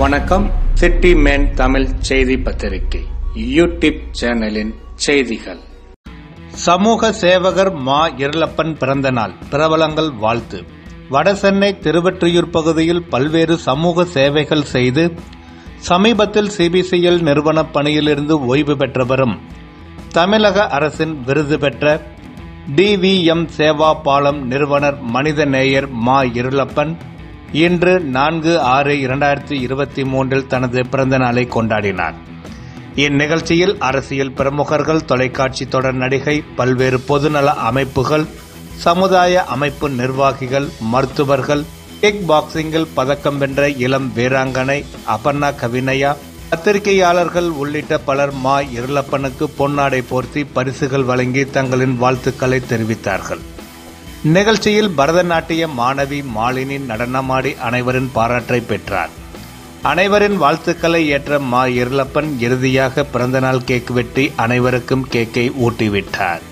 வணக்கம் city man Tamil செய்தி பத்திரிகை யூடியூப் சேனலின் செய்திகள் சமூக சேவகர் மா இருளப்பன் பிறந்த நாள் பிரபலங்கள் வாழ்த்து வடசென்னை திருவொற்றியூர் பகுதியில் பல்வேறு சமூக சேவைகள் செய்து சமீபத்தில் சிபிசிஎல் நிறுவன பணியிலிருந்து ஓய்வு பெற்றவரும் தமிழக அரசின் விருது பெற்ற டிவிஎம் சேவா பாலம் நிறுவனர் மனிதநேயர் மா இருளப்பன் இன்று நான்கு ஆறு இரண்டாயிரத்தி இருபத்தி மூன்றில் தனது பிறந்த நாளை கொண்டாடினார் இந்நிகழ்ச்சியில் அரசியல் பிரமுகர்கள் தொலைக்காட்சி தொடர் நடிகை பல்வேறு பொதுநல அமைப்புகள் சமுதாய அமைப்பு நிர்வாகிகள் மருத்துவர்கள் கிக் பாக்ஸிங்கில் பதக்கம் வென்ற இளம் வீராங்கனை அபர்ணா கவினயா பத்திரிகையாளர்கள் உள்ளிட்ட பலர் மா இருளப்பனுக்கு பொன்னாடை போர்த்தி பரிசுகள் வழங்கி தங்களின் வாழ்த்துக்களை தெரிவித்தார்கள் நிகழ்ச்சியில் பரதநாட்டிய மாணவி மாலினி நடனமாடி அனைவரின் பாராட்டை பெற்றார் அனைவரின் வாழ்த்துக்களை ஏற்ற மா இருளப்பன் இறுதியாக பிறந்தநாள் கேக் வெட்டி அனைவருக்கும் கேக்கை ஊட்டிவிட்டார்